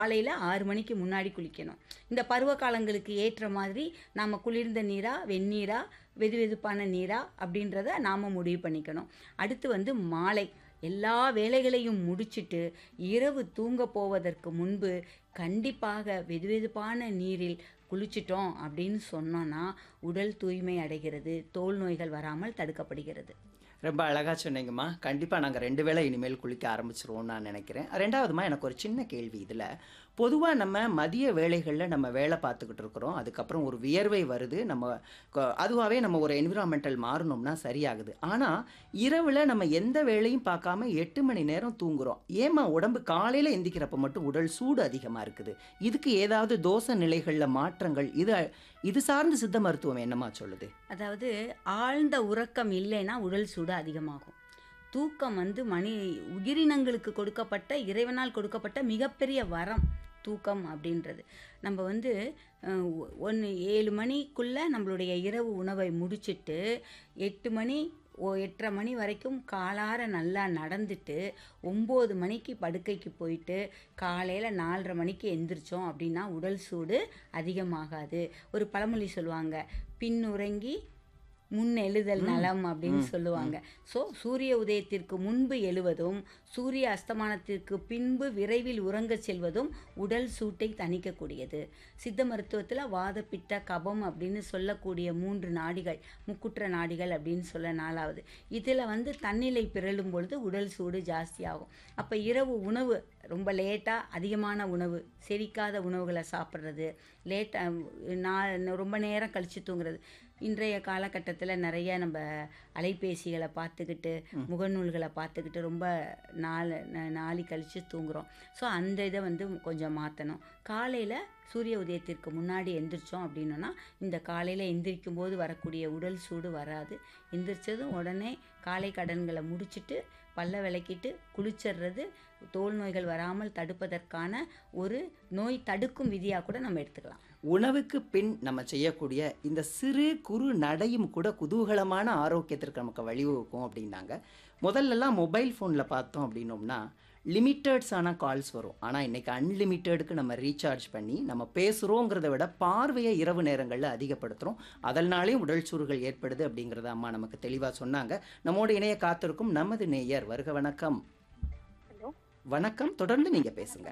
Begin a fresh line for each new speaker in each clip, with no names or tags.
காலையில் ஆறு மணிக்கு முன்னாடி குளிக்கணும் இந்த பருவ காலங்களுக்கு ஏற்ற மாதிரி நாம் குளிர்ந்த நீரா வெந்நீரா வெது வெதுப்பான நீரா அப்படின்றத நாம் முடிவு பண்ணிக்கணும் அடுத்து வந்து மாலை எல்லா வேலைகளையும் முடிச்சிட்டு இரவு தூங்க போவதற்கு முன்பு கண்டிப்பாக வெதுவெதுப்பான நீரில் குளிச்சிட்டோம் அப்படின்னு சொன்னோன்னா உடல் தூய்மை அடைகிறது தோல் நோய்கள் வராமல் தடுக்கப்படுகிறது
ரொம்ப அழகாக சொன்னீங்கம்மா கண்டிப்பாக நாங்கள் ரெண்டு வேளை இனிமேல் குளிக்க ஆரம்பிச்சிருவோம்னு நான் நினைக்கிறேன் ரெண்டாவதுமா எனக்கு ஒரு சின்ன கேள்வி இதில் பொதுவாக நம்ம மதிய வேளைகளில் நம்ம வேலை பார்த்துக்கிட்டு இருக்கிறோம் அதுக்கப்புறம் ஒரு வியர்வை வருது நம்ம க- அதுவாகவே நம்ம ஒரு என்விரான்மெண்டல் மாறணும்னா சரியாகுது ஆனால் இரவில் நம்ம எந்த வேலையும் பார்க்காம எட்டு மணி நேரம் தூங்குறோம் ஏம்மா உடம்பு காலையில் எந்திக்கிறப்ப மட்டும் உடல் சூடு அதிகமாக இருக்குது இதுக்கு ஏதாவது தோசை நிலைகளில் மாற்றங்கள் இது இது சார்ந்து சித்த மருத்துவம் என்னம்மா சொல்லுது
அதாவது ஆழ்ந்த உறக்கம் இல்லைன்னா உடல் சூடு அதிகமாகும் தூக்கம் வந்து மணி உயிரினங்களுக்கு கொடுக்கப்பட்ட இறைவனால் கொடுக்கப்பட்ட மிகப்பெரிய வரம் தூக்கம் அப்படின்றது நம்ம வந்து ஒன்று ஏழு மணிக்குள்ளே நம்மளுடைய இரவு உணவை முடிச்சிட்டு எட்டு மணி ஓ எட்டரை மணி வரைக்கும் காலார நல்லா நடந்துட்டு ஒம்பது மணிக்கு படுக்கைக்கு போயிட்டு காலையில் நாலரை மணிக்கு எந்திரிச்சோம் அப்படின்னா உடல் சூடு அதிகமாகாது ஒரு பழமொழி சொல்லுவாங்க பின்னுறங்கி முன் எழுதல் நலம் அப்படின்னு சொல்லுவாங்க ஸோ சூரிய உதயத்திற்கு முன்பு எழுவதும் சூரிய அஸ்தமானத்திற்கு பின்பு விரைவில் உறங்கச் செல்வதும் உடல் சூட்டை தணிக்கக்கூடியது சித்த மருத்துவத்தில் வாத பித்த கபம் அப்படின்னு சொல்லக்கூடிய மூன்று நாடிகள் முக்குற்ற நாடிகள் அப்படின்னு சொல்ல நாலாவது இதில் வந்து தன்னிலை பிறழும் பொழுது உடல் சூடு ஜாஸ்தியாகும் அப்போ இரவு உணவு ரொம்ப லேட்டாக அதிகமான உணவு செரிக்காத உணவுகளை சாப்பிட்றது லேட்டாக நான் ரொம்ப நேரம் கழித்து தூங்குறது இன்றைய காலகட்டத்தில் நிறைய நம்ம அலைபேசிகளை பார்த்துக்கிட்டு முகநூல்களை பார்த்துக்கிட்டு ரொம்ப நாள் ந- நாளி கழித்து தூங்குறோம் ஸோ அந்த இதை வந்து கொஞ்சம் மாற்றணும் காலையில் சூரிய உதயத்திற்கு முன்னாடி எந்திரிச்சோம் அப்படின்னோன்னா இந்த காலையில் எந்திரிக்கும் போது வரக்கூடிய உடல் சூடு வராது எந்திரிச்சதும் உடனே காலை கடன்களை முடிச்சிட்டு பல்ல விளக்கிட்டு குளிச்சிடுறது தோல் நோய்கள் வராமல் தடுப்பதற்கான ஒரு நோய் தடுக்கும் விதியாக கூட நம்ம எடுத்துக்கலாம்
உணவுக்கு பின் நம்ம செய்யக்கூடிய இந்த சிறு குறு நடையும் கூட குதூகலமான ஆரோக்கியத்திற்கு நமக்கு வழிவகுக்கும் அப்படின்னாங்க முதல்லலாம் மொபைல் ஃபோனில் பார்த்தோம் அப்படின்னோம்னா லிமிட்டட்ஸான கால்ஸ் வரும் ஆனால் இன்னைக்கு அன்லிமிட்டெடுக்கு நம்ம ரீசார்ஜ் பண்ணி நம்ம பேசுகிறோங்கிறத விட பார்வையை இரவு நேரங்களில் அதிகப்படுத்துகிறோம் அதனாலேயும் உடல் சூறுகள் ஏற்படுது அப்படிங்கிறத அம்மா நமக்கு தெளிவாக சொன்னாங்க நம்மோடு இணைய காத்திருக்கும் நமது நேயர் வருக வணக்கம்
ஹலோ
வணக்கம் தொடர்ந்து நீங்கள் பேசுங்க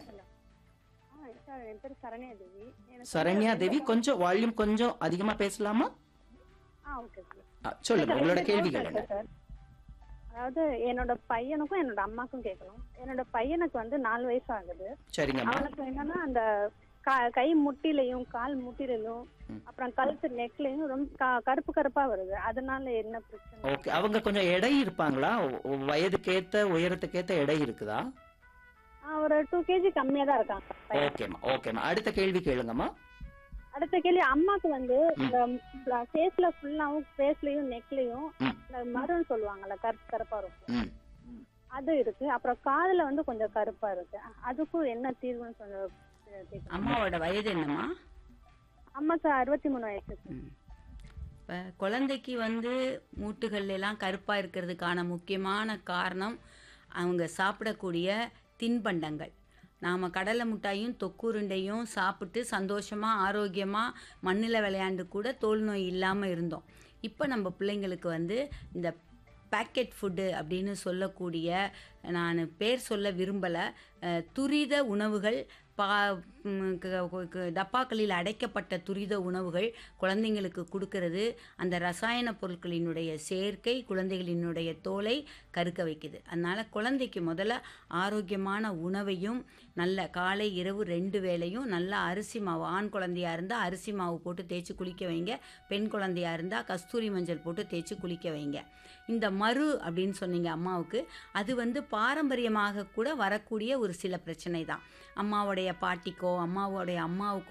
ஆ சார் என் பேர் சரண்யா தேவி எனக்கு
சரண்யா தேவி கொஞ்சம் வால்யூம் கொஞ்சம் அதிகமாக பேசலாமா
ஆ ஓகே சார்
ஆ, சொல்லுங்க உங்களோட கேள்விகள் என்ன
சார் அதாவது என்னோட பையனுக்கும் என்னோட அம்மாக்கும் கேட்கணும் என்னோட பையனுக்கு வந்து நாலு வயசு ஆகுது
சரிங்கம்மா
அவனுக்கு என்னன்னா அந்த கா- கை முட்டிலையும் கால் முட்டிலையும்
ம்.
அப்புறம் கழுத்து நெக்லையும் ரொம்ப க- கருப்பு கருப்பா வருது அதனால என்ன பிரச்சனை
ஓகே அவங்க கொஞ்சம் எடை இருப்பாங்களா ஒ- ஒ- வயதுக்கேத்த உயரத்துக்கேத்த எடை இருக்குதா
ஆ, ஒரு டூ கேஜி கம்மியா தான் இருக்கான் பையன்.
ஓகேம்மா ஓகேம்மா அடுத்த கேள்வி கேளுங்கம்மா
அடுத்த கேள்வி அம்மாக்கு வந்து இந்த ஃபேஸ்ல ஃபுல்லாவும் ஃபேஸ்லயும் நெக்லயும்
ம்.
இந்த மருன்னு சொல்லுவாங்கல்ல கருப்பு கருப்பா இருக்கும்
ம்
அது இருக்கு அப்புறம் காதுல வந்து கொஞ்சம் கருப்பா இருக்கு அதுக்கும் என்ன தீர்வுன்னு கொஞ்சம் கேட்கணும்.
அம்மாவோட வயது என்னம்மா
அம்மாக்கு அறுபத்தி மூணு வயசு
இப்போ குழந்தைக்கு வந்து மூட்டுகள்ல எல்லாம் கருப்பாக இருக்கிறதுக்கான முக்கியமான காரணம் அவங்க சாப்பிடக்கூடிய தின்பண்டங்கள் நாம் கடலை மிட்டாயும் தொக்குருண்டையும் சாப்பிட்டு சந்தோஷமாக ஆரோக்கியமாக மண்ணில் விளையாண்டு கூட தோல் நோய் இல்லாமல் இருந்தோம் இப்போ நம்ம பிள்ளைங்களுக்கு வந்து இந்த பேக்கெட் ஃபுட்டு அப்படின்னு சொல்லக்கூடிய நான் பேர் சொல்ல விரும்பலை அஹ், துரித உணவுகள் பா ம், க- க- டப்பாக்களில் அடைக்கப்பட்ட துரித உணவுகள் குழந்தைங்களுக்கு கொடுக்கறது அந்த ரசாயன பொருட்களினுடைய சேர்க்கை குழந்தைகளினுடைய தோலை கருக்க வைக்குது அதனால் குழந்தைக்கு முதல்ல ஆரோக்கியமான உணவையும் நல்ல காலை இரவு ரெண்டு வேளையும் நல்ல அரிசி மாவு ஆண் குழந்தையா இருந்தால் அரிசி மாவு போட்டு தேய்ச்சி குளிக்க வைங்க பெண் குழந்தையா இருந்தால் கஸ்தூரி மஞ்சள் போட்டு தேய்ச்சி குளிக்க வைங்க இந்த மரு அப்படின்னு சொன்னீங்க அம்மாவுக்கு அது வந்து பாரம்பரியமாக கூட வரக்கூடிய ஒரு சில பிரச்சனை தான் அம்மாவுடைய பாட்டிக்கோ அம்மாவுடைய அம்மாவுக்கோ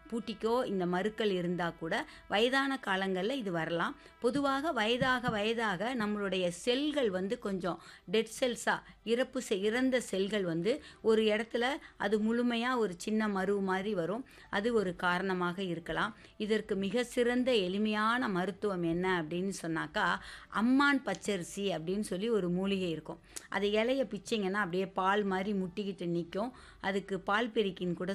பூட்டிக்கோ இந்த மருக்கள் இருந்தால் கூட வயதான காலங்களில் இது வரலாம் பொதுவாக வயதாக வயதாக நம்மளுடைய செல்கள் வந்து கொஞ்சம் டெட் செல்ஸாக இறப்பு செ இறந்த செல்கள் வந்து ஒரு இடத்துல அது முழுமையாக ஒரு சின்ன மரு மாதிரி வரும் அது ஒரு காரணமாக இருக்கலாம் இதற்கு மிக சிறந்த எளிமையான மருத்துவம் என்ன அப்படின்னு சொன்னாக்கா அம்மான் பச்சரிசி அப்படின்னு சொல்லி ஒரு மூலிகை இருக்கும் அது இலைய பிச்சிங்கன்னா அப்படியே பால் மாதிரி முட்டிக்கிட்டு நிற்கும் அதுக்கு பால் பெரிக்கின்னு கூட